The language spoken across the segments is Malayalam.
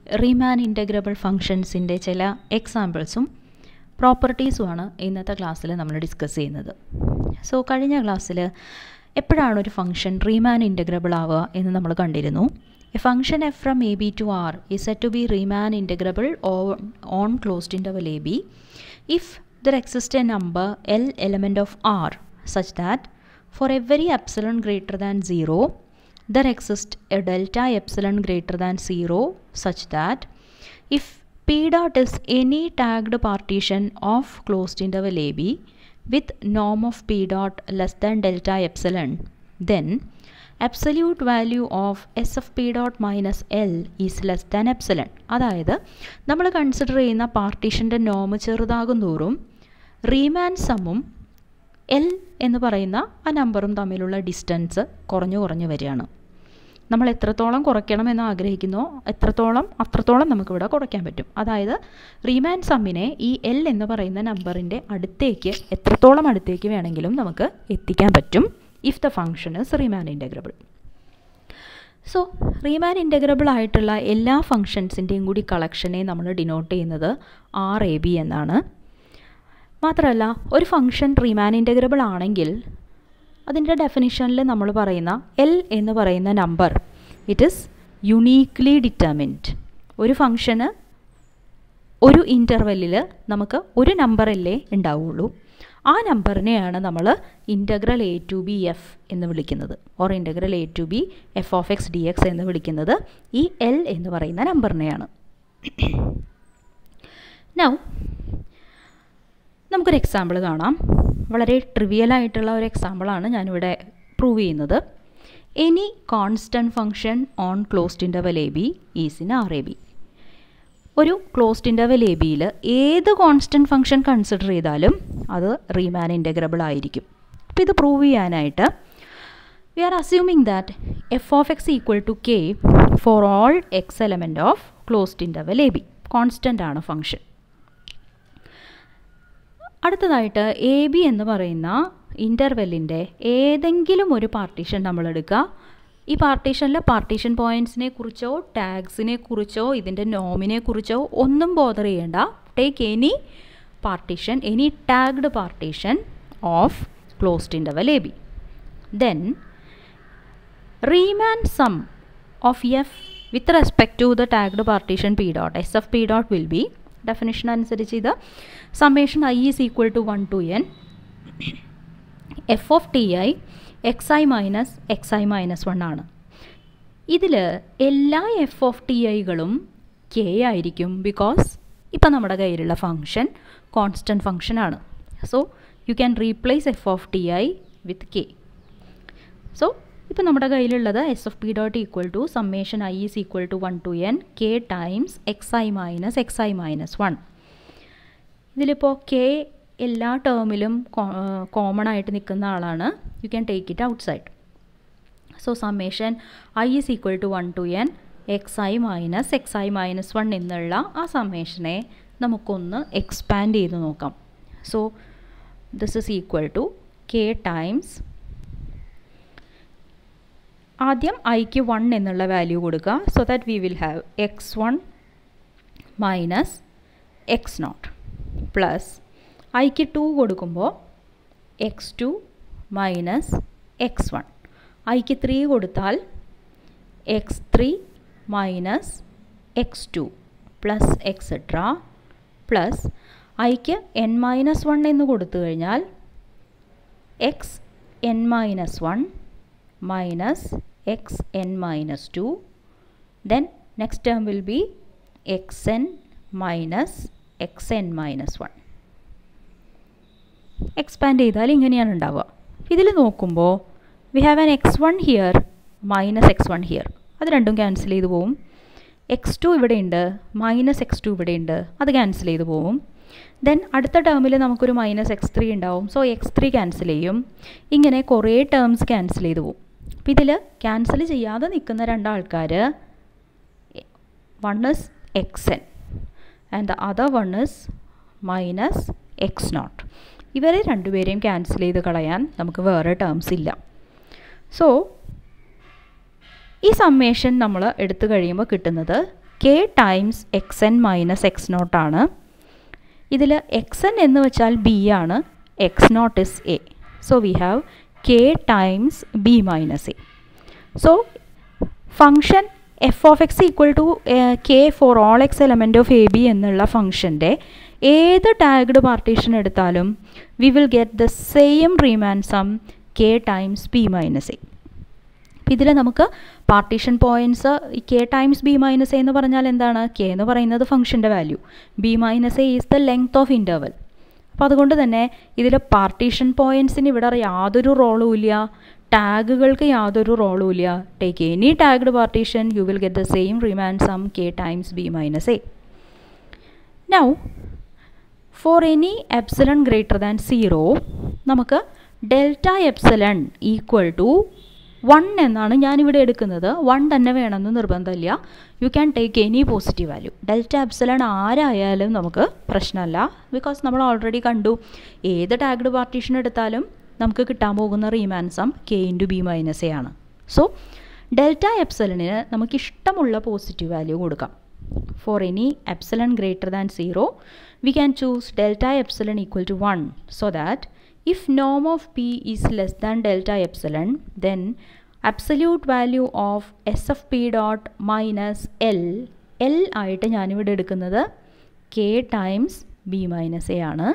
റീമാൻ ഇൻറ്റഗ്രബിൾ ഫങ്ഷൻസിൻ്റെ ചില എക്സാമ്പിൾസും പ്രോപ്പർട്ടീസുമാണ് ഇന്നത്തെ ക്ലാസ്സിൽ നമ്മൾ ഡിസ്കസ് ചെയ്യുന്നത് സോ കഴിഞ്ഞ ക്ലാസ്സിൽ എപ്പോഴാണ് ഒരു ഫംഗ്ഷൻ റീമാൻ ഇൻറ്റഗ്രബിൾ ആവുക എന്ന് നമ്മൾ കണ്ടിരുന്നു a function F from A B to R is said to be Riemann integrable on closed interval A B if there exist a number L element of R such that for every epsilon greater than zero there exists a delta epsilon greater than 0 such that if p dot is any tagged partition of closed interval ab with norm of p dot less than delta epsilon then absolute value of s of p dot minus l is less than epsilon അതായത് നമ്മൾ കൺസിഡർ ചെയ്യുന്ന പാർട്ടീഷൻ്റെ നോമ് ചെറുതാകും തോറും റീമാൻ സമ്മും എൽ എന്ന് പറയുന്ന ആ നമ്പറും തമ്മിലുള്ള ഡിസ്റ്റൻസ് കുറഞ്ഞു കുറഞ്ഞു വരികയാണ് നമ്മൾ എത്രത്തോളം കുറയ്ക്കണമെന്ന് ആഗ്രഹിക്കുന്നോ എത്രത്തോളം അത്രത്തോളം നമുക്കിവിടെ കുറയ്ക്കാൻ പറ്റും അതായത് റീമാൻ സമ്മിനെ ഈ എൽ എന്ന് പറയുന്ന നമ്പറിൻ്റെ അടുത്തേക്ക് എത്രത്തോളം അടുത്തേക്ക് വേണമെങ്കിലും നമുക്ക് എത്തിക്കാൻ പറ്റും if the function is Riemann integrable so Riemann integrable ആയിട്ടുള്ള എല്ലാ ഫങ്ഷൻസിൻ്റെയും കൂടി കളക്ഷനെ നമ്മൾ ഡിനോട്ട് ചെയ്യുന്നത് ആർ എ ബി എന്നാണ് മാത്രമല്ല ഒരു ഫംഗ്ഷൻ റീമാൻ ഇൻറ്റഗ്രബിൾ ആണെങ്കിൽ അതിൻ്റെ ഡെഫിനിഷനിൽ നമ്മൾ പറയുന്ന എൽ എന്ന് പറയുന്ന number it is uniquely determined ഒരു ഫംഗ്ഷന് ഒരു ഇൻ്റർവെല്ലിൽ നമുക്ക് ഒരു നമ്പറല്ലേ ഉണ്ടാവുള്ളൂ ആ നമ്പറിനെയാണ് നമ്മൾ integral A to B F എന്ന് വിളിക്കുന്നത് or integral A to B F of X D X എന്ന് വിളിക്കുന്നത് ഈ എൽ എന്ന് പറയുന്ന നമ്പറിനെയാണ് നൗ നമുക്കൊരു എക്സാമ്പിൾ കാണാം വളരെ ട്രിവിയൽ ആയിട്ടുള്ള ഒരു എക്സാമ്പിളാണ് ഞാനിവിടെ പ്രൂവ് ചെയ്യുന്നത് any constant function on closed interval A B is in R A B ഒരു ക്ലോസ്ഡ് ഇൻ്റർവൽ എ ബിയിൽ ഏത് കോൺസ്റ്റൻറ്റ് ഫംഗ്ഷൻ കൺസിഡർ ചെയ്താലും അത് റീമാൻ ഇൻറ്റഗ്രബിൾ ആയിരിക്കും അപ്പോൾ ഇത് പ്രൂവ് ചെയ്യാനായിട്ട് we are assuming that F of X equal to K for all X element of closed interval A B constant ആണ് ഫംഗ്ഷൻ അടുത്തതായിട്ട് എ ബി എന്ന് പറയുന്ന ഇൻ്റർവെല്ലിൻ്റെ ഏതെങ്കിലും ഒരു പാർട്ടീഷൻ നമ്മൾ എടുക്കുക ഈ പാർട്ടീഷനിലെ പാർട്ടീഷൻ പോയിൻറ്റ്സിനെ കുറിച്ചോ ടാഗ്സിനെ കുറിച്ചോ ഇതിൻ്റെ നോമിനെ കുറിച്ചോ ഒന്നും ബോധർ ചെയ്യേണ്ട take any partition any tagged partition of closed interval A B then Riemann sum of F with respect to the tagged partition P dot S F P dot will be definition അനുസരിച്ച് ഇത് summation I is equal to one to N F of T I X I minus X I minus one ആണ് ഇതിൽ എല്ലാ എഫ് ഓഫ് ടി ഐകളും കെ ആയിരിക്കും ബിക്കോസ് ഇപ്പം നമ്മുടെ കയ്യിലുള്ള ഫങ്ഷൻ കോൺസ്റ്റൻറ്റ് ഫങ്ഷൻ ആണ് so you can replace F of T I with K so ഇപ്പം നമ്മുടെ കയ്യിലുള്ളത് S F P dot equal to summation I is equal to one to N K times X I minus X I minus one ഇതിലിപ്പോൾ കെ എല്ലാ ടേമിലും കോമൺ ആയിട്ട് നിൽക്കുന്ന ആളാണ് you can take it outside so summation I is equal to one to N X I minus X I minus one എന്നുള്ള ആ സമ്മേഷനെ നമുക്കൊന്ന് എക്സ്പാൻഡ് ചെയ്ത് നോക്കാം so this is equal to K times ആദ്യം ഐക്ക് വൺ എന്നുള്ള വാല്യൂ കൊടുക്കുക so that we will have X one minus X naught plus ഐക്ക് ടു കൊടുക്കുമ്പോൾ X two minus X one ഐക്ക് ത്രീ കൊടുത്താൽ X three minus X two plus etcetera plus ഐക്ക് എൻ മൈനസ് വൺ എന്ന് കൊടുത്തു കഴിഞ്ഞാൽ X N minus one minus xn minus 2 then next term will be xn minus xn minus 1 expand ചെയ്താൽ ഇങ്ങനെയാണ് ഉണ്ടാവുക ഇതിൽ നോക്കുമ്പോൾ we have an X one here minus X one here അത് രണ്ടും ക്യാൻസൽ ചെയ്ത് പോവും എക്സ് ടു ഇവിടെയുണ്ട് മൈനസ് എക്സ് ടു ഇവിടെയുണ്ട് അത് ക്യാൻസൽ ചെയ്ത് പോവും ദെൻ അടുത്ത ടേമിൽ നമുക്കൊരു മൈനസ് എക്സ് ത്രീ ഉണ്ടാവും സോ എക്സ് ത്രീ ക്യാൻസൽ ചെയ്യും ഇങ്ങനെ കുറേ ടേംസ് ക്യാൻസൽ ചെയ്ത് പോവും അപ്പോൾ ഇതിൽ ക്യാൻസൽ ചെയ്യാതെ നിൽക്കുന്ന രണ്ടാൾക്കാർ one is X N and the other one is minus X naught ഇവരെ രണ്ടുപേരെയും ക്യാൻസൽ ചെയ്ത് കളയാൻ നമുക്ക് വേറെ ടേംസ് ഇല്ല സോ ഈ സമ്മേഷൻ നമ്മൾ എടുത്തു കഴിയുമ്പോൾ കിട്ടുന്നത് K times X N minus X നോട്ടാണ് ഇതിൽ എക്സ് എൻ എന്ന് വെച്ചാൽ ബി ആണ് X naught is A so we have K times B minus A so function F of X equal to K for all X element of A B എന്നുള്ള ഫംഗ്ഷൻ്റെ ഏത് ടാഗ്ഡ് പാർട്ടീഷൻ എടുത്താലും we will get the same Riemann sum K times B minus A അപ്പം ഇതിൽ നമുക്ക് പാർട്ടീഷൻ പോയിൻറ്റ്സ് ഈ K times B minus A എന്ന് പറഞ്ഞാൽ എന്താണ് കെ എന്ന് പറയുന്നത് ഫംഗ്ഷൻ്റെ value B minus A is the length of interval അപ്പോൾ അതുകൊണ്ട് തന്നെ ഇതിൽ പാർട്ടീഷൻ പോയിൻറ്റ്സിന് ഇവിടെ യാതൊരു റോളും ഇല്ല ടാഗുകൾക്ക് യാതൊരു റോളും ഇല്ല take any tagged partition you will get the same Riemann sum K times B minus A now for any epsilon greater than zero നമുക്ക് delta epsilon equal to one എന്നാണ് ഞാനിവിടെ എടുക്കുന്നത് വൺ തന്നെ വേണമെന്ന് നിർബന്ധമില്ല you can take any positive value delta epsilon ആരായാലും നമുക്ക് പ്രശ്നമല്ല ബിക്കോസ് നമ്മൾ ഓൾറെഡി കണ്ടു ഏത് ടാഗ്ഡ് പാർട്ടീഷൻ എടുത്താലും നമുക്ക് കിട്ടാൻ പോകുന്ന Riemann sum K into B minus A ആണ് സോ ഡെൽറ്റ എപ്സലണിന് നമുക്ക് ഇഷ്ടമുള്ള പോസിറ്റീവ് വാല്യൂ കൊടുക്കാം for any epsilon greater than zero we can choose delta epsilon equal to one so that if norm of p is less than delta epsilon then absolute value of s of p dot minus l l ആയിട്ട് ഞാനിവിടെ എടുക്കുന്നത് k times B minus A ആണ്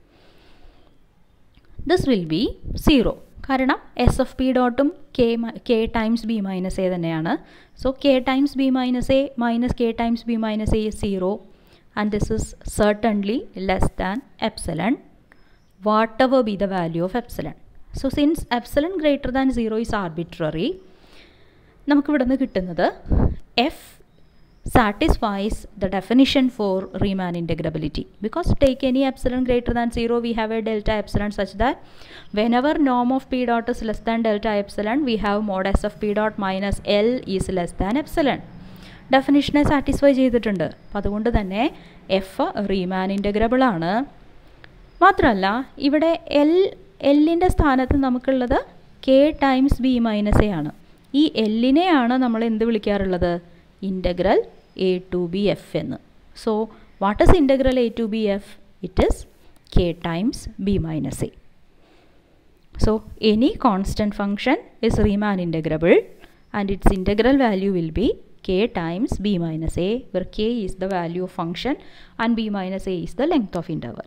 ദിസ് വിൽ ബി സീറോ കാരണം എസ് എഫ് പി ഡോട്ടും K K times B minus A തന്നെയാണ് so K times B minus A minus K times B minus A zero and this is certainly less than epsilon whatever be the value of epsilon. So since epsilon greater than 0 is arbitrary, നമുക്കിവിടെ നിന്ന് കിട്ടുന്നത് F satisfies the definition for Riemann integrability because take any epsilon greater than zero we have a delta epsilon such that whenever നോം of P dot is less than delta epsilon we have mod S F P dot minus L is less than epsilon ഡെഫിനിഷനെ സാറ്റിസ്ഫൈ ചെയ്തിട്ടുണ്ട് അപ്പം അതുകൊണ്ട് തന്നെ എഫ് റീമാൻ ഇൻറ്റഗ്രബിൾ ആണ് മാത്രമല്ല ഇവിടെ എൽ എല്ലിൻ്റെ സ്ഥാനത്ത് നമുക്കുള്ളത് K times B minus A ആണ് ഈ എല്ലിനെയാണ് നമ്മൾ എന്ത് വിളിക്കാറുള്ളത് integral A to B F എന്ന് so what is integral A to B F it is K times B minus A so any constant function is Riemann integrable and its integral value will be k times b minus a where k is the value of function and b minus a is the length of interval.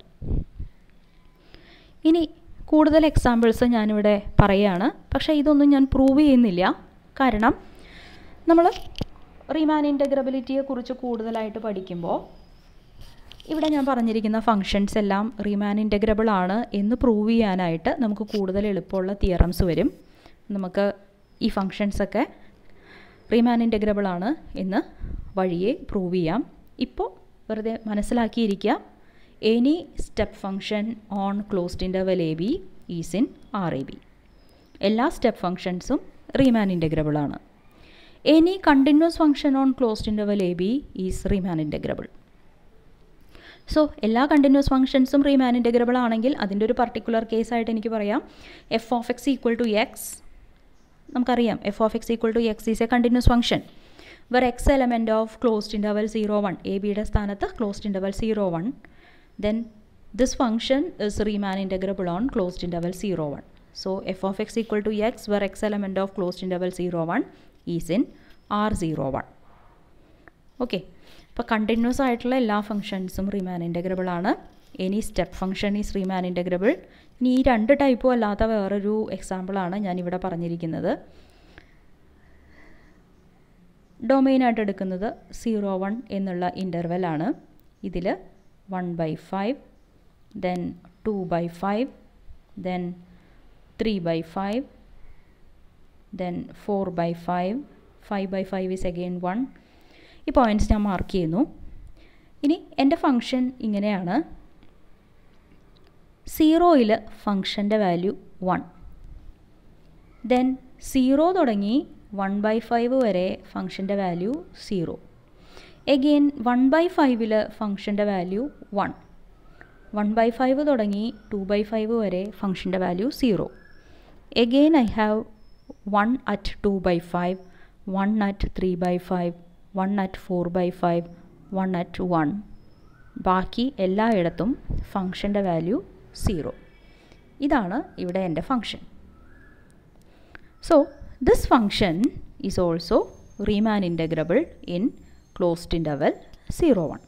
ഇനി കൂടുതൽ എക്സാമ്പിൾസ് ഞാനിവിടെ പറയുകയാണ് പക്ഷേ ഇതൊന്നും ഞാൻ പ്രൂവ് ചെയ്യുന്നില്ല കാരണം നമ്മൾ റീമാൻ ഇൻറ്റഗ്രബിലിറ്റിയെ കുറിച്ച് കൂടുതലായിട്ട് പഠിക്കുമ്പോൾ ഇവിടെ ഞാൻ പറഞ്ഞിരിക്കുന്ന ഫങ്ഷൻസ് എല്ലാം റീമാൻ ഇൻറ്റഗ്രബിൾ ആണ് എന്ന് പ്രൂവ് ചെയ്യാനായിട്ട് നമുക്ക് കൂടുതൽ എളുപ്പമുള്ള തിയറംസ് വരും നമുക്ക് ഈ ഫങ്ഷൻസൊക്കെ റീമാൻ ഇൻറ്റഗ്രബിൾ ആണ് എന്ന് വഴിയെ പ്രൂവ് ചെയ്യാം ഇപ്പോൾ വെറുതെ മനസ്സിലാക്കിയിരിക്കുക any step function on closed interval A B is in R A B എല്ലാ സ്റ്റെപ്പ് ഫംഗ്ഷൻസും റീമാൻ ഇൻറ്റഗ്രബിൾ ആണ് any continuous function on closed interval A B is Riemann integrable so എല്ലാ കണ്ടിന്യൂസ് ഫംഗ്ഷൻസും റീമാൻ ഇൻറ്റഗ്രബിൾ ആണെങ്കിൽ അതിൻ്റെ ഒരു പർട്ടിക്കുലർ കേസായിട്ട് എനിക്ക് പറയാം F of X equal to X നമുക്കറിയാം F of X equal to X is a continuous function where X element of closed interval zero one A ബിയുടെ സ്ഥാനത്ത് closed interval zero one then this function is Riemann integrable on closed interval 0 1. So f of x equal to x where x element of closed interval 0 1 is in R0 1. Okay ഇപ്പോൾ കണ്ടിന്യൂസ് ആയിട്ടുള്ള എല്ലാ ഫംഗ്ഷൻസും റീമാൻ ഇൻറ്റഗ്രബിൾ ആണ് any step function is Riemann integrable ഇനി ഈ രണ്ട് ടൈപ്പും അല്ലാത്ത വേറൊരു എക്സാമ്പിളാണ് ഞാനിവിടെ പറഞ്ഞിരിക്കുന്നത് ഡൊമെയിനായിട്ട് എടുക്കുന്നത് സീറോ വൺ എന്നുള്ള ഇൻ്റർവെലാണ് ഇതിൽ 1 by 5 then 2 by 5 then 3 by 5 then 4 by 5 5 by 5 is again 1 ഈ പോയിൻറ്റ്സ് ഞാൻ മാർക്ക് ചെയ്യുന്നു ഇനി എൻ്റെ ഫങ്ഷൻ ഇങ്ങനെയാണ് സീറോയിൽ ഫങ്ഷൻ്റെ വാല്യൂ വൺ ദെൻ സീറോ തുടങ്ങി വൺ ബൈ ഫൈവ് വരെ ഫങ്ഷൻ്റെ value zero again one by ഫൈവിൽ ഫംഗ്ഷൻ്റെ value one one by five തുടങ്ങി ടു ബൈ ഫൈവ് വരെ ഫംഗ്ഷൻ്റെ value zero again I have one at two by five one at three by five one at four by five one at one ബാക്കി എല്ലായിടത്തും ഫങ്ഷൻ്റെ വാല്യൂ സീറോ ഇതാണ് ഇവിടെ എൻ്റെ function so this function is also Riemann integrable in closed interval zero one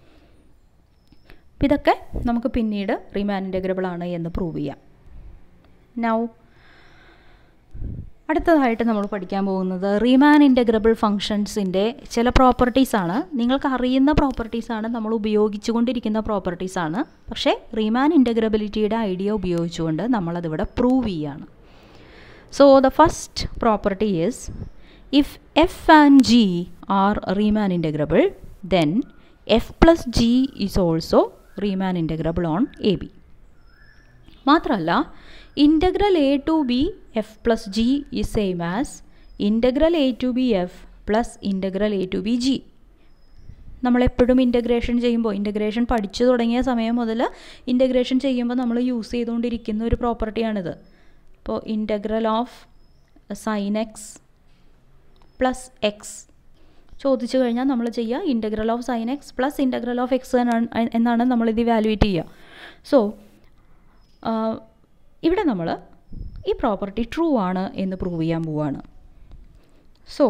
അപ്പം ഇതൊക്കെ നമുക്ക് പിന്നീട് റീമാൻ ഇൻ്റഗ്രബിൾ ആണ് എന്ന് പ്രൂവ് ചെയ്യാം നൗ അടുത്തതായിട്ട് നമ്മൾ പഠിക്കാൻ പോകുന്നത് റീമാൻ ഇൻ്റഗ്രബിൾ ഫങ്ഷൻസിൻ്റെ ചില പ്രോപ്പർട്ടീസാണ് നിങ്ങൾക്ക് അറിയുന്ന പ്രോപ്പർട്ടീസാണ് നമ്മൾ ഉപയോഗിച്ചുകൊണ്ടിരിക്കുന്ന പ്രോപ്പർട്ടീസാണ് പക്ഷേ റീമാൻ ഇൻ്റഗ്രബിലിറ്റിയുടെ ഐഡിയ ഉപയോഗിച്ചുകൊണ്ട് നമ്മളതിവിടെ പ്രൂവ് ചെയ്യാണ് so the first property is if F and G are Riemann integrable then F plus G is also Riemann integrable on A B മാത്രമല്ല integral A to B F plus G is same as integral A to B F plus integral A to B G നമ്മളെപ്പോഴും ഇൻ്റഗ്രേഷൻ ചെയ്യുമ്പോൾ ഇൻ്റഗ്രേഷൻ പഠിച്ചു തുടങ്ങിയ സമയം മുതൽ ഇൻ്റഗ്രേഷൻ ചെയ്യുമ്പോൾ നമ്മൾ യൂസ് ചെയ്തുകൊണ്ടിരിക്കുന്ന ഒരു പ്രോപ്പർട്ടിയാണിത് ഇപ്പോൾ integral of sine X plus X ചോദിച്ചു കഴിഞ്ഞാൽ നമ്മൾ ചെയ്യുക integral of sine X plus integral of X എന്നാണ് എന്നാണ് നമ്മളിത് ഇവാലുവേറ്റ് ചെയ്യുക സോ ഇവിടെ നമ്മൾ ഈ പ്രോപ്പർട്ടി ട്രൂ ആണ് എന്ന് പ്രൂവ് ചെയ്യാൻ പോവുകയാണ് സോ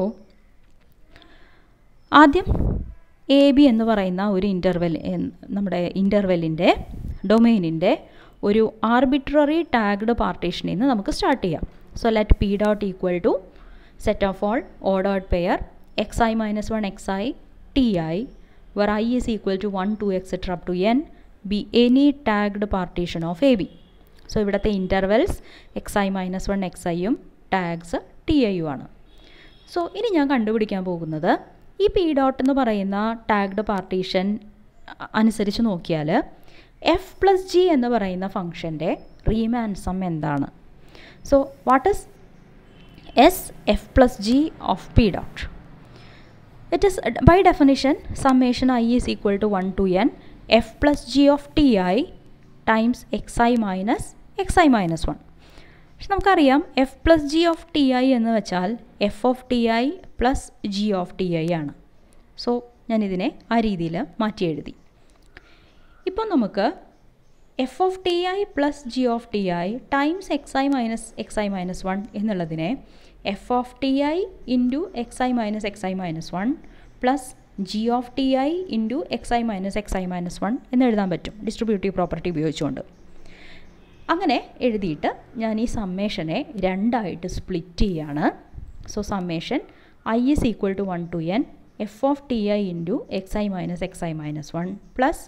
ആദ്യം എ ബി എന്ന് പറയുന്ന ഒരു ഇൻ്റർവെൽ നമ്മുടെ ഇൻ്റർവെല്ലിൻ്റെ ഡൊമെയിനിൻ്റെ ഒരു ആർബിട്രറി ടാഗ്ഡ് പാർട്ടീഷനിൽ നിന്ന് നമുക്ക് സ്റ്റാർട്ട് ചെയ്യാം so let P dot equal to set of all ഓ ഡോട്ട് pair X I minus one X I T I where i is equal to 1 2 etc up to n be any tagged partition of ab so ഇവിടുത്തെ intervals X I minus one X ഐയും ടാഗ്സ് ടി ഐയും ആണ് സോ ഇനി ഞാൻ കണ്ടുപിടിക്കാൻ പോകുന്നത് ഈ പി ഡോട്ട് എന്ന് പറയുന്ന ടാഗ്ഡ് പാർട്ടീഷൻ അനുസരിച്ച് നോക്കിയാൽ എഫ് പ്ലസ് ജി എന്ന് പറയുന്ന ഫംഗ്ഷൻ്റെ റീമാൻസം എന്താണ് so what is S F plus G of P dot it is by definition summation i is equal to 1 to n f plus g of ti times xi minus xi minus 1 പക്ഷെ നമുക്കറിയാം F plus G of T I എന്ന് വെച്ചാൽ F of T I plus G of T I ആണ് സോ ഞാനിതിനെ ആ രീതിയിൽ മാറ്റി എഴുതി ഇപ്പോൾ നമുക്ക് F of T I plus G of T I times X I minus X I minus one എന്നുള്ളതിനെ F of T I into X I minus X I minus one plus G of T I into X I minus X I minus one എന്ന് എഴുതാൻ പറ്റും ഡിസ്ട്രിബ്യൂട്ടീവ് പ്രോപ്പർട്ടി ഉപയോഗിച്ചുകൊണ്ട് അങ്ങനെ എഴുതിയിട്ട് ഞാൻ ഈ സമ്മേഷനെ രണ്ടായിട്ട് സ്പ്ലിറ്റ് ചെയ്യാണ് so summation I is equal to one to N F of T I into X I minus X I minus one plus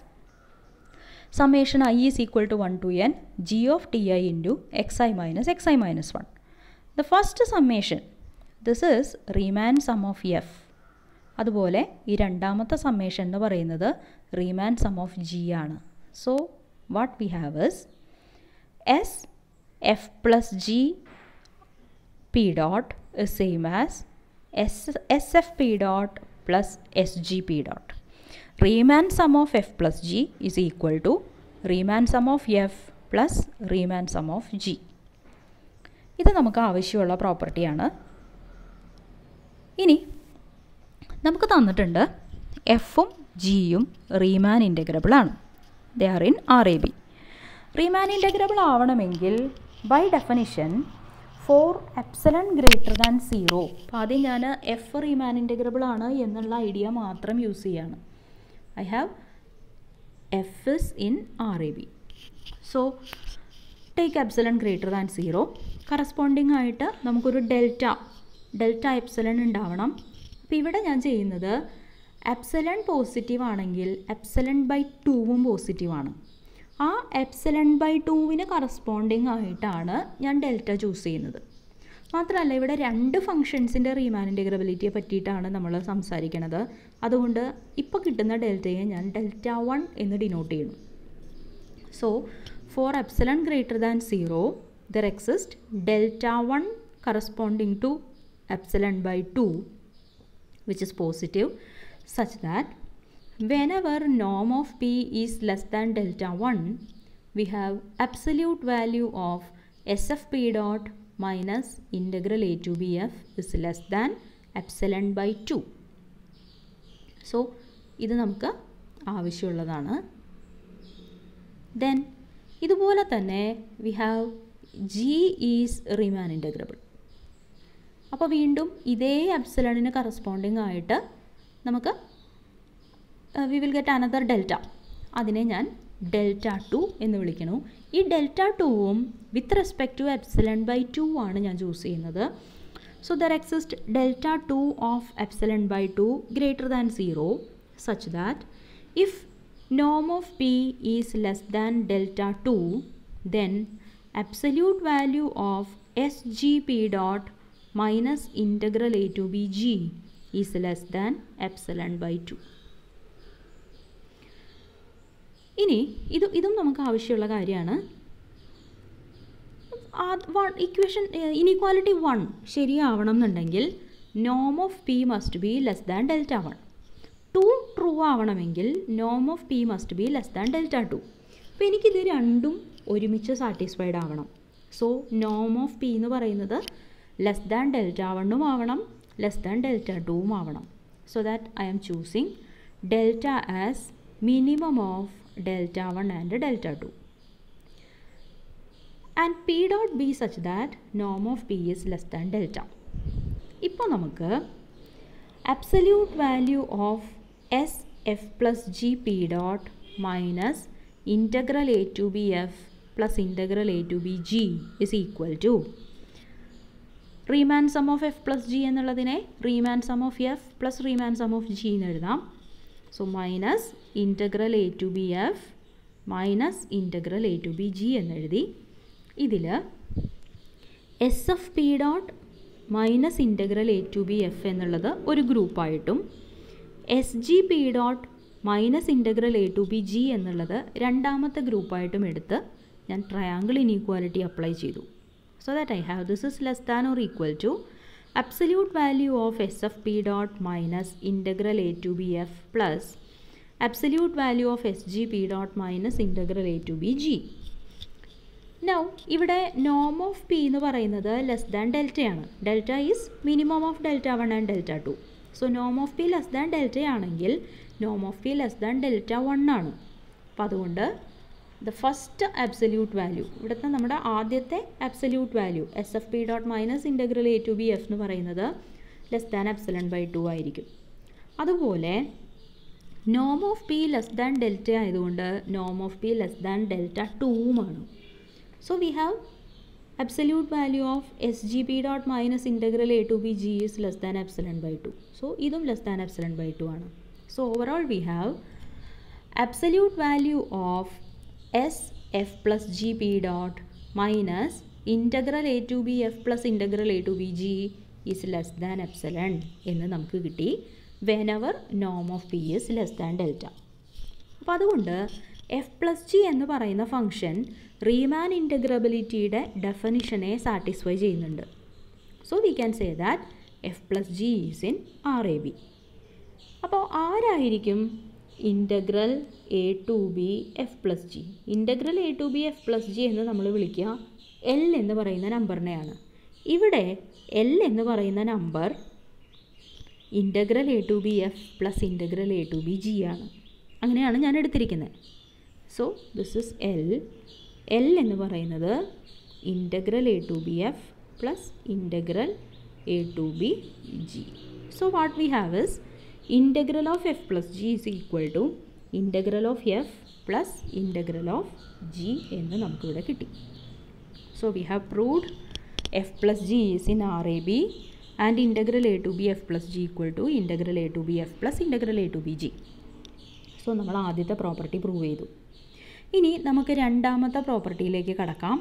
summation I is equal to one to N G of T I into X I minus X I minus one the first summation this is Riemann sum of F അതുപോലെ ഈ രണ്ടാമത്തെ സമ്മേഷൻ എന്ന് പറയുന്നത് റീമാൻ സം ഓഫ് ജി ആണ് so what we have is S F plus G P dot is same as S S F P dot plus S G P dot Riemann sum of F plus G is equal to Riemann sum of F plus Riemann sum of G ഇത് നമുക്ക് ആവശ്യമുള്ള പ്രോപ്പർട്ടിയാണ് ഇനി നമുക്ക് തന്നിട്ടുണ്ട് എഫും ജിയും റീമാൻ ഇൻ്റഗ്രബിൾ ആണ് they are in R A B Riemann integrable ആവണമെങ്കിൽ by definition for epsilon greater than zero അപ്പോൾ ആദ്യം ഞാൻ എഫ് റീമാൻ ഇൻ്റഗ്രബിൾ ആണ് എന്നുള്ള ഐഡിയ മാത്രം യൂസ് ചെയ്യാണ് I have F is in R A B so take epsilon greater than zero corresponding ആയിട്ട് നമുക്കൊരു ഡെൽറ്റ ഡെൽറ്റ എപ്സലൺ ഉണ്ടാവണം അപ്പോൾ ഇവിടെ ഞാൻ ചെയ്യുന്നത് എപ്സലൺ പോസിറ്റീവ് ആണെങ്കിൽ എപ്സലൺ ബൈ ടൂവും പോസിറ്റീവ് ആണ് ആ എപ്സലൺ ബൈ ടൂവിന് കറസ്പോണ്ടിങ് ആയിട്ടാണ് ഞാൻ ഡെൽറ്റ ചൂസ് ചെയ്യുന്നത് മാത്രമല്ല ഇവിടെ രണ്ട് ഫങ്ഷൻസിൻ്റെ റീമാൻ ഇൻറ്റഗ്രബിലിറ്റിയെ പറ്റിയിട്ടാണ് നമ്മൾ സംസാരിക്കുന്നത് അതുകൊണ്ട് ഇപ്പോൾ കിട്ടുന്ന ഡെൽറ്റയെ ഞാൻ ഡെൽറ്റ വൺ എന്ന് ഡിനോട്ട് ചെയ്യുന്നു so for epsilon greater than zero there exist delta one corresponding to epsilon by 2 which is positive such that whenever norm of p is less than delta 1 we have absolute value of sfp dot minus integral a to bf is less than epsilon by 2 സോ ഇത് നമുക്ക് ആവശ്യമുള്ളതാണ് ദെൻ ഇതുപോലെ തന്നെ we have G is Riemann integrable അപ്പോൾ വീണ്ടും ഇതേ എപ്സിലണിന് കറസ്പോണ്ടിങ് ആയിട്ട് നമുക്ക് we will get another delta അതിനെ ഞാൻ ഡെൽറ്റ ടു എന്ന് വിളിക്കണു ഈ ഡെൽറ്റ ടുവും with respect to epsilon by two ആണ് ഞാൻ ചൂസ് ചെയ്യുന്നത് so there exist delta two of epsilon by two greater than zero such that if norm of p is less than delta 2 then absolute value of sgp dot minus integral a to b g is less than epsilon by 2 ഇനി ഇത് ഇതും നമുക്ക് ആവശ്യമുള്ള കാര്യമാണ് വൺ ഇക്വേഷൻ ഇനീക്വാലിറ്റി വൺ ശരിയാവണം എന്നുണ്ടെങ്കിൽ നോം of P must be less than delta one two true ആവണമെങ്കിൽ നോം of P must be less than delta two അപ്പോൾ എനിക്കിത് രണ്ടും ഒരുമിച്ച് സാറ്റിസ്ഫൈഡ് ആവണം സോ നോം ഓഫ് പി എന്ന് പറയുന്നത് ലെസ് ദാൻ ഡെൽറ്റ വണ്ണും ആവണം ലെസ് ദാൻ ഡെൽറ്റ ടുവും ആവണം so that I am choosing delta as minimum of delta one and delta two and P dot be such that നോം of P is less than delta ഇപ്പോൾ നമുക്ക് absolute value of s f plus g p dot minus integral a to b f plus integral a to b g is equal to Riemann sum of F plus G എന്നുള്ളതിനെ Riemann sum of F plus Riemann sum of G എന്ന് എഴുതാം so minus integral A to B F minus integral A to B G എന്നെഴുതി ഇതിൽ S F P dot minus integral A to B F എന്നുള്ളത് ഒരു ഗ്രൂപ്പായിട്ടും S G P dot minus integral A to B G എന്നുള്ളത് രണ്ടാമത്തെ ഗ്രൂപ്പായിട്ടും എടുത്ത് ഞാൻ ട്രയാങ്കിൾ ഇനീക്വാലിറ്റി അപ്ലൈ ചെയ്തു so that I have this is less than or equal to absolute value of S F P dot minus integral A to B F plus absolute value of S G P dot minus integral A to B G now ഇവിടെ നോം ഓഫ് പി എന്ന് പറയുന്നത് ലെസ് ദാൻ ഡെൽറ്റയാണ് delta is minimum of delta one and delta two so നോം of P less than delta ആണെങ്കിൽ നോം of P less than delta one ആണ് അപ്പോൾ അതുകൊണ്ട് ദ ഫസ്റ്റ് അബ്സല്യൂട്ട് വാല്യൂ ഇവിടുത്തെ നമ്മുടെ ആദ്യത്തെ absolute value S F P dot minus integral A to B F എന്ന് പറയുന്നത് less than epsilon by two ആയിരിക്കും അതുപോലെ നോം of P less than delta ആയതുകൊണ്ട് നോം of P less than delta ടൂവുമാണ് So we have absolute value of SGP dot minus integral A to B G is less than epsilon by 2. So idum less than epsilon by 2 ആണ് So overall we have absolute value of S F plus GP dot minus integral A to B F plus integral A to B G is less than epsilon എന്ന് നമുക്ക് കിട്ടി whenever norm of P is less than delta. അപ്പോൾ അതുകൊണ്ട് എഫ് പ്ലസ് ജി എന്ന് പറയുന്ന ഫംഗ്ഷൻ റീമാൻ ഇൻറ്റഗ്രബിലിറ്റിയുടെ ഡെഫനിഷനെ സാറ്റിസ്ഫൈ ചെയ്യുന്നുണ്ട് so we can say that F plus G is in R A B അപ്പോൾ ആരായിരിക്കും integral A to B F plus G integral A to B F plus G എന്ന് നമ്മൾ വിളിക്കുക എൽ എന്ന് പറയുന്ന നമ്പറിനെയാണ് ഇവിടെ എൽ എന്ന് പറയുന്ന number integral A to B F plus integral A to B G ആണ് അങ്ങനെയാണ് ഞാൻ എടുത്തിരിക്കുന്നത് so this is L L എന്ന് പറയുന്നത് integral A to B F plus integral A to B G so what we have is integral of F plus G is equal to integral of F plus integral of G എന്ന് നമുക്കിവിടെ കിട്ടി so we have proved F plus G is in R A B and integral A to B F plus G equal to integral A to B F plus integral A to B G so നമ്മൾ ആദ്യത്തെ പ്രോപ്പർട്ടി പ്രൂവ് ചെയ്തു ഇനി നമുക്ക് രണ്ടാമത്തെ പ്രോപ്പർട്ടിയിലേക്ക് കടക്കാം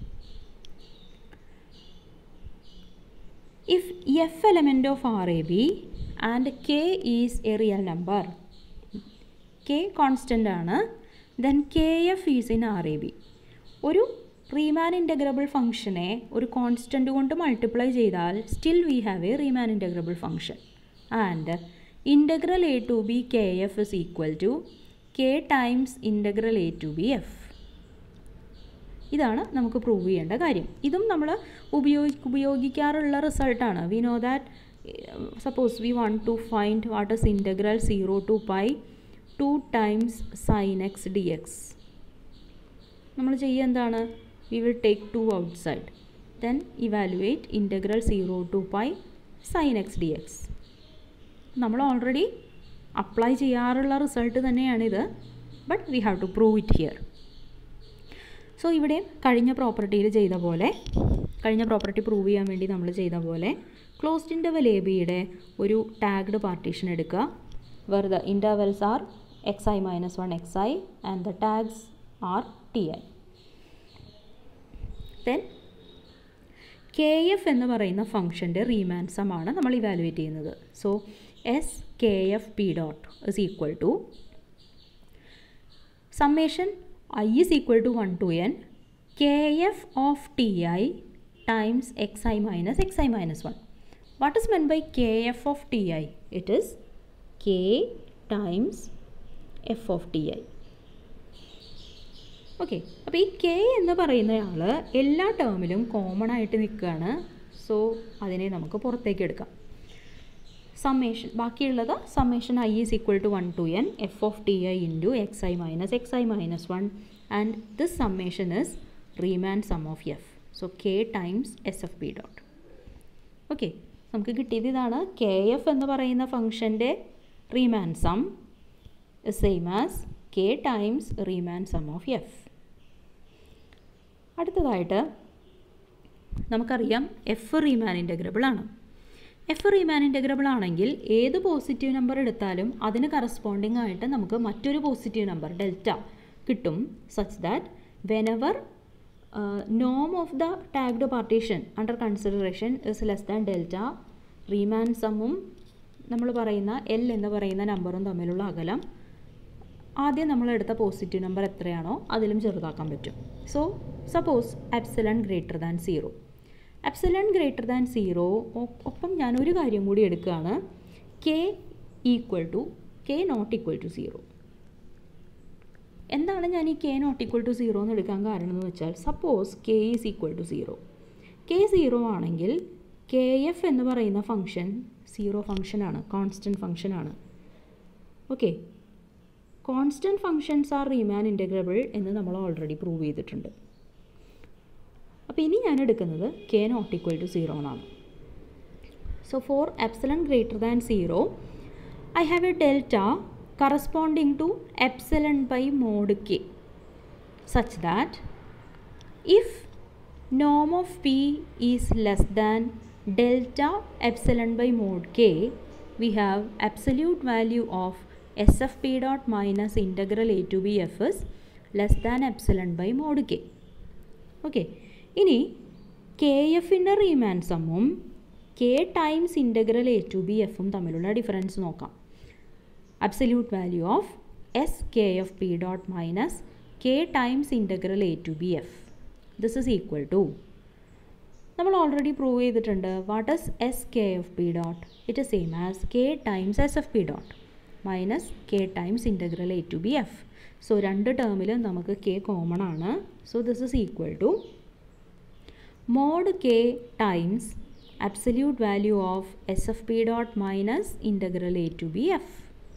if F element of R A B and K is a real number K constant ആണ് then K F is in R A B ഒരു റീമാൻ ഇൻറ്റഗ്രബിൾ ഫംഗ്ഷനെ ഒരു കോൺസ്റ്റൻ്റ് കൊണ്ട് മൾട്ടിപ്ലൈ ചെയ്താൽ still we have a Riemann integrable function and integral A to B K F is equal to K times integral A to B F ഇതാണ് നമുക്ക് പ്രൂവ് ചെയ്യേണ്ട കാര്യം ഇതും നമ്മൾ ഉപയോഗി ഉപയോഗിക്കാറുള്ള റിസൾട്ടാണ് we know that suppose we want to find what is integral zero to pi two times sine X D X നമ്മൾ ചെയ്യുക എന്താണ് we will take two outside then evaluate integral zero to pi sine X D X നമ്മൾ ഓൾറെഡി അപ്ലൈ ചെയ്യാറുള്ള റിസൾട്ട് തന്നെയാണിത് but we have to prove it here so ഇവിടെ കഴിഞ്ഞ പ്രോപ്പർട്ടിയിൽ ചെയ്ത പോലെ കഴിഞ്ഞ പ്രോപ്പർട്ടി പ്രൂവ് ചെയ്യാൻ വേണ്ടി നമ്മൾ ചെയ്ത പോലെ ക്ലോസ്ഡ് ഇൻ്റർവൽ എ ബിയുടെ ഒരു ടാഗ്ഡ് പാർട്ടീഷൻ എടുക്കുക where the intervals are X I minus one X I and the tags are T I then K F എന്ന് പറയുന്ന ഫംഗ്ഷൻ്റെ റീമാൻസമാണ് നമ്മൾ ഇവാലുവേറ്റ് ചെയ്യുന്നത് so S K F P dot is equal to summation I is equal to one to N K F of T I times X I minus X I minus one what is meant by K F of T I it is K times F of T I okay അപ്പോൾ ഈ കെ എന്ന് പറയുന്നയാൾ എല്ലാ ടേമിലും കോമൺ ആയിട്ട് നിൽക്കുകയാണ് സോ അതിനെ നമുക്ക് പുറത്തേക്ക് എടുക്കാം സമ്മേഷൻ ബാക്കിയുള്ളത് summation I is equal to one to N F of T I into X I minus X I minus one and this summation is Riemann sum of F so K times S F P dot okay നമുക്ക് കിട്ടിയത് ഇതാണ് കെ എഫ് എന്ന് പറയുന്ന ഫംഗ്ഷൻ്റെ Riemann sum same as K times Riemann sum of F അടുത്തതായിട്ട് നമുക്കറിയാം എഫ് റീമാൻ ഇൻ്റഗ്രബിൾ ആണ് എഫ് റീമാൻ ഇൻ്റഗ്രബിൾ ആണെങ്കിൽ ഏത് പോസിറ്റീവ് നമ്പർ എടുത്താലും അതിന് കറസ്പോണ്ടിങ് ആയിട്ട് നമുക്ക് മറ്റൊരു പോസിറ്റീവ് നമ്പർ ഡെൽറ്റ കിട്ടും സച്ച് ദാറ്റ് വെനവർ നോം of the tagged partition under consideration is less than delta Riemann സമ്മും നമ്മൾ പറയുന്ന എൽ എന്ന് പറയുന്ന നമ്പറും തമ്മിലുള്ള അകലം ആദ്യം നമ്മൾ എടുത്ത പോസിറ്റീവ് നമ്പർ എത്രയാണോ അതിലും ചെറുതാക്കാൻ പറ്റും so suppose epsilon greater than zero epsilon greater than zero ഒപ്പം ഞാൻ ഒരു കാര്യം കൂടി എടുക്കുകയാണ് K equal to K not equal to zero എന്താണ് ഞാൻ ഈ K not equal to zero എന്ന് എടുക്കാൻ കാരണം എന്ന് വെച്ചാൽ suppose K is equal to zero K zero ആണെങ്കിൽ കെ എഫ് എന്ന് പറയുന്ന ഫംഗ്ഷൻ സീറോ ഫംഗ്ഷനാണ് കോൺസ്റ്റൻറ്റ് ഫംഗ്ഷനാണ് okay constant functions are Riemann integrable എന്ന് നമ്മൾ ഓൾറെഡി പ്രൂവ് ചെയ്തിട്ടുണ്ട് അപ്പോൾ ഇനി ഞാൻ എടുക്കുന്നത് K not equal to zero എന്നാണ് so for epsilon greater than zero I have a delta corresponding to epsilon by mod K such that if നോം of P is less than delta epsilon by mod K we have absolute value of S F P dot minus integral A to B F S less than epsilon by mod K okay ഇനി കെ എഫിൻ്റെ റീമാൻ സമ്മും K times integral A to B എഫും തമ്മിലുള്ള ഡിഫറൻസ് നോക്കാം absolute value of S K F P dot minus K times integral A to B F this is equal to നമ്മൾ ഓൾറെഡി പ്രൂവ് ചെയ്തിട്ടുണ്ട് what is S K F P dot it is same as K times S F P dot minus K times integral A to B F so രണ്ട് ടേമിലും നമുക്ക് കെ കോമൺ ആണ് so this is equal to mode K times absolute value of S F P dot minus integral A to B F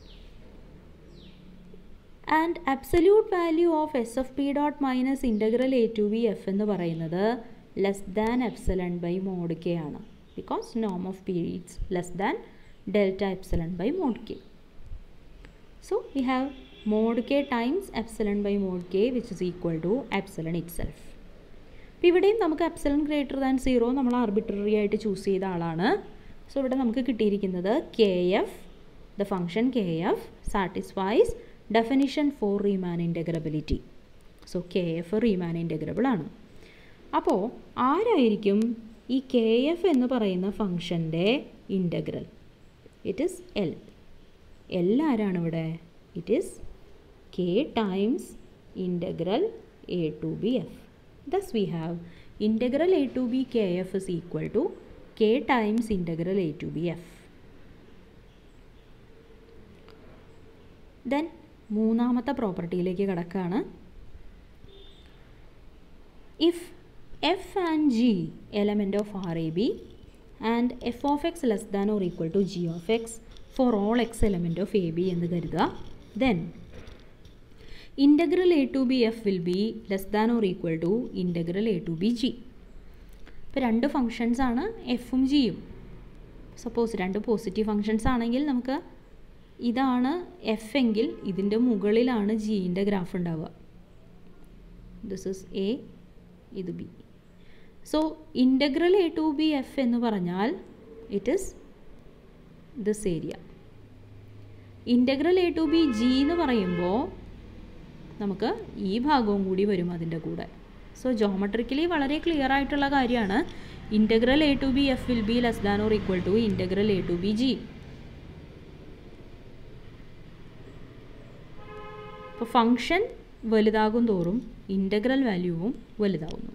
and absolute value of S F P dot minus integral A to B F എന്ന് പറയുന്നത് less than epsilon by mod K ആണ് ബിക്കോസ് നോം of periods less than delta epsilon by mod K So we have mod k times epsilon by mod k which is equal to epsilon itself. അപ്പോൾ ഇവിടെയും നമുക്ക് എപ്സലൺ ഗ്രേറ്റർ ദാൻ സീറോ നമ്മൾ ആർബിട്രറി ആയിട്ട് ചൂസ് ചെയ്ത ആളാണ് സോ ഇവിടെ നമുക്ക് കിട്ടിയിരിക്കുന്നത് K F the function K F satisfies definition for Riemann integrability so K F Riemann integrable ആണ് അപ്പോൾ ആരായിരിക്കും ഈ കെ എഫ് എന്ന് പറയുന്ന ഫങ്ഷൻ്റെ integral it is L L ആരാണ് ഇവിടെ it is K times integral A to B F thus we have integral A to B K F is equal to K times integral A to B F then മൂന്നാമത്തെ പ്രോപ്പർട്ടിയിലേക്ക് കിടക്കുകയാണ് if F and G element of R A B and F of X less than or equal to G of X for all X element of A B എന്ന് കരുതുക then integral A to B F will be less than or equal to integral A to B G ഇപ്പോൾ രണ്ട് ഫങ്ഷൻസ് ആണ് എഫും ജിയും സപ്പോസ് രണ്ട് പോസിറ്റീവ് ഫങ്ഷൻസ് ആണെങ്കിൽ നമുക്ക് ഇതാണ് എഫ് എങ്കിൽ ഇതിൻ്റെ മുകളിലാണ് ജിൻ്റെ ഗ്രാഫ് ഉണ്ടാവുക ദിസ് ഇസ് എ ഇത് B so integral A to B F എന്ന് പറഞ്ഞാൽ it is this area integral A to B G എന്ന് പറയുമ്പോൾ നമുക്ക് ഈ ഭാഗവും കൂടി വരും അതിൻ്റെ കൂടെ സോ ജോമെട്രിക്കലി വളരെ ക്ലിയർ ആയിട്ടുള്ള കാര്യമാണ് integral A to B F will be less than or equal to integral A to B G ഇപ്പോൾ ഫങ്ഷൻ വലുതാകും തോറും ഇൻ്റഗ്രൽ വാല്യൂവും വലുതാകുന്നു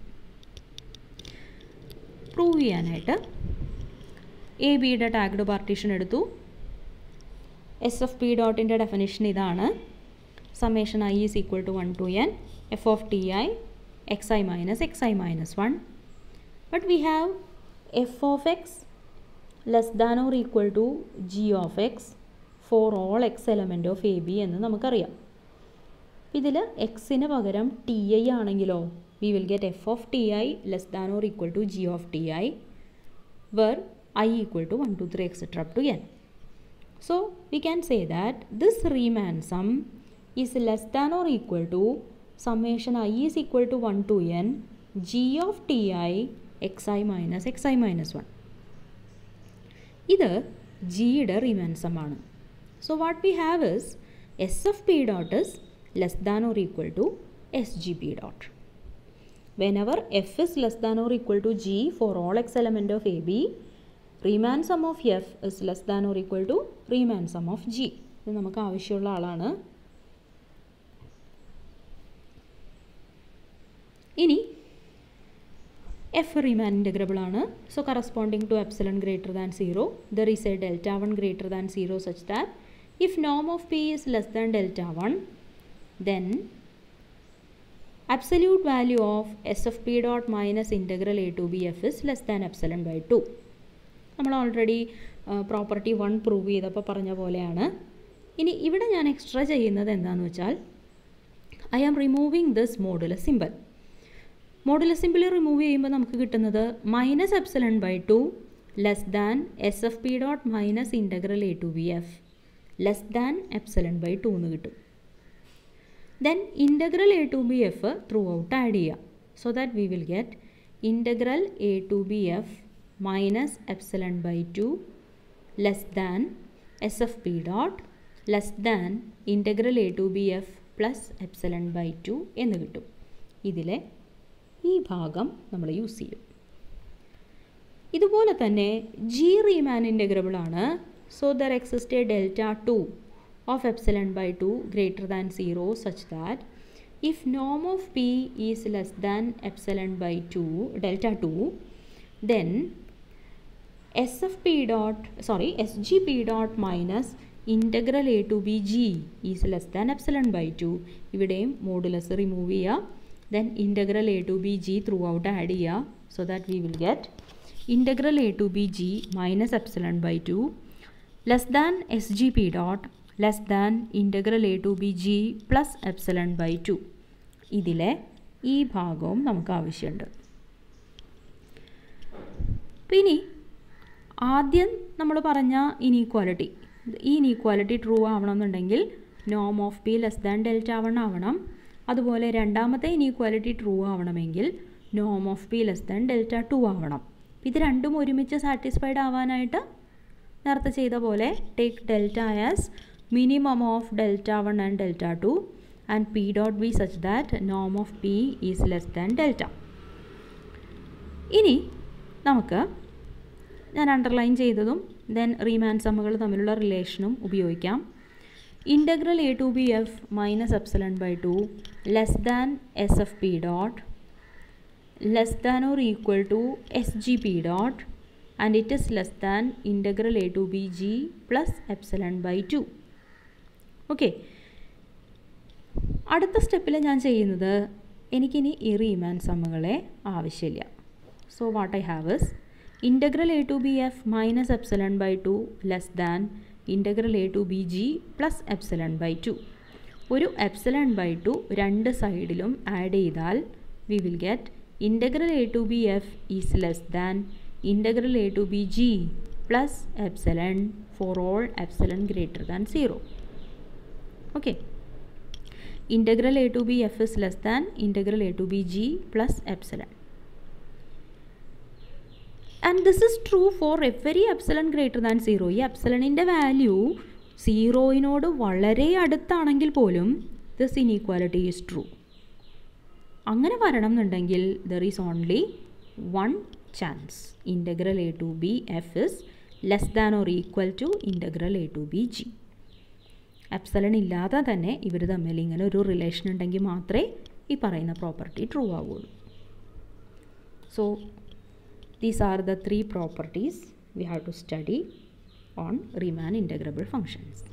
പ്രൂവ് ചെയ്യാനായിട്ട് എ ബിയുടെ ടാഗ്ഡ് പാർട്ടീഷൻ എടുത്തു എസ് എഫ് പി ഡോട്ടിൻ്റെ ഡെഫിനേഷൻ ഇതാണ് summation i is equal to 1 to n f of ti xi minus xi minus 1 but we have f of x less than or equal to g of x for all x element of a b എന്ന് നമുക്കറിയാം ഇതിൽ എക്സിന് പകരം ടി ഐ ആണെങ്കിലോ we will get F of T I less than or equal to G of T I where I equal to one two three etcetera up to N so we can say that this Riemann sum is less than or equal to summation i is equal to 1 to n g of ti xi minus xi minus 1 ഇത് ജിയുടെ റിമാൻസമാണ് so what we have is S F P dot is less than or equal to S G P dot whenever F is less than or equal to G for all X element of A B Riemann sum of F is less than or equal to Riemann sum of G ഇത് നമുക്ക് ആവശ്യമുള്ള ആളാണ് ഇനി എഫ് റീമാൻ ഇൻ്റഗ്രബിൾ ആണ് so corresponding to epsilon greater than zero there is a delta one greater than zero such that if നോം of P is less than delta one then absolute value of s of p dot minus integral a to b f is less than epsilon by 2 നമ്മൾ ഓൾറെഡി പ്രോപ്പർട്ടി വൺ പ്രൂവ് ചെയ്തപ്പോൾ പറഞ്ഞ പോലെയാണ് ഇനി ഇവിടെ ഞാൻ എക്സ്ട്രാ ചെയ്യുന്നത് എന്താണെന്ന് വെച്ചാൽ I am removing this modulus simple modulus simple remove ചെയ്യുമ്പോൾ നമുക്ക് കിട്ടുന്നത് minus epsilon by two less than S F P dot minus integral A to B F less than epsilon by two എന്ന് കിട്ടും then integral A to B F throughout add ചെയ്യുക so that we will get integral A to B F minus epsilon by two less than S F P dot less than integral A to B F plus epsilon by two എന്ന് കിട്ടും ഇതിലെ ഈ ഭാഗം നമ്മൾ യൂസ് ചെയ്യും ഇതുപോലെ തന്നെ ജി റീമാൻ ഇൻ്റഗ്രബിൾ ആണ് so there exist a delta two of epsilon by 2 greater than 0 such that if norm of p is less than epsilon by 2 delta 2 then s of p dot sorry sgp dot minus integral a to b g is less than epsilon by 2 ഇവിടെയും മോഡുലസ് റിമൂവ് ചെയ്യുക then integral A to B g throughout add ചെയ്യുക so that we will get integral A to B g minus epsilon by two less than S G P dot less than integral A to B g plus epsilon by two ഇതിലെ ഈ ഭാഗവും നമുക്ക് ആവശ്യമുണ്ട് ഇനി ആദ്യം നമ്മൾ പറഞ്ഞ ഇനീക്വാലിറ്റി ഈ ഇനീക്വാലിറ്റി ട്രൂ ആവണമെന്നുണ്ടെങ്കിൽ നോം of P less than delta one ആവണം അതുപോലെ രണ്ടാമത്തെ ഇനീക്വാലിറ്റി ട്രൂ ആവണമെങ്കിൽ നോം of P less than delta two ആവണം ഇത് രണ്ടും ഒരുമിച്ച് സാറ്റിസ്ഫൈഡ് ആവാനായിട്ട് നേരത്തെ ചെയ്ത പോലെ take delta as minimum of delta 1 and delta 2 and p dot be such that norm of p is less than delta ഇനി നമുക്ക് ഞാൻ അണ്ടർലൈൻ ചെയ്തതും ദെൻ റീമാൻ സമ്മുകൾ തമ്മിലുള്ള റിലേഷനും ഉപയോഗിക്കാം integral A to B F minus epsilon by two less than S F P dot less than or equal to S G P dot and it is less than integral A to B g plus epsilon by two okay അടുത്ത സ്റ്റെപ്പിൽ ഞാൻ ചെയ്യുന്നത് എനിക്കിനി ഈ റീമാൻ സമ്മുകളെ ആവശ്യമില്ല so what I have is integral A to B F minus epsilon by two less than integral A to B g plus epsilon by two ഒരു എപ്സലൺ ബൈ ടു രണ്ട് സൈഡിലും ആഡ് ചെയ്താൽ we will get integral A to B f is less than integral A to B g plus epsilon for all epsilon greater than zero okay integral a to b f is less than integral a to b g plus epsilon and this is true for every epsilon greater than 0 ഈ എപ്സലണിൻ്റെ വാല്യൂ സീറോയിനോട് വളരെ അടുത്താണെങ്കിൽ പോലും ദിസ് ഇനീക്വാലിറ്റി ഈസ് ട്രൂ അങ്ങനെ വരണം എന്നുണ്ടെങ്കിൽ there is only one chance integral A to B f is less than or equal to integral A to B g epsilon ഇല്ലാതെ തന്നെ ഇവർ തമ്മിൽ ഇങ്ങനെ ഒരു റിലേഷൻ ഉണ്ടെങ്കിൽ മാത്രമേ ഈ പറയുന്ന പ്രോപ്പർട്ടി ട്രൂ ആവുള്ളൂ so these are the three properties we have to study on Riemann integrable functions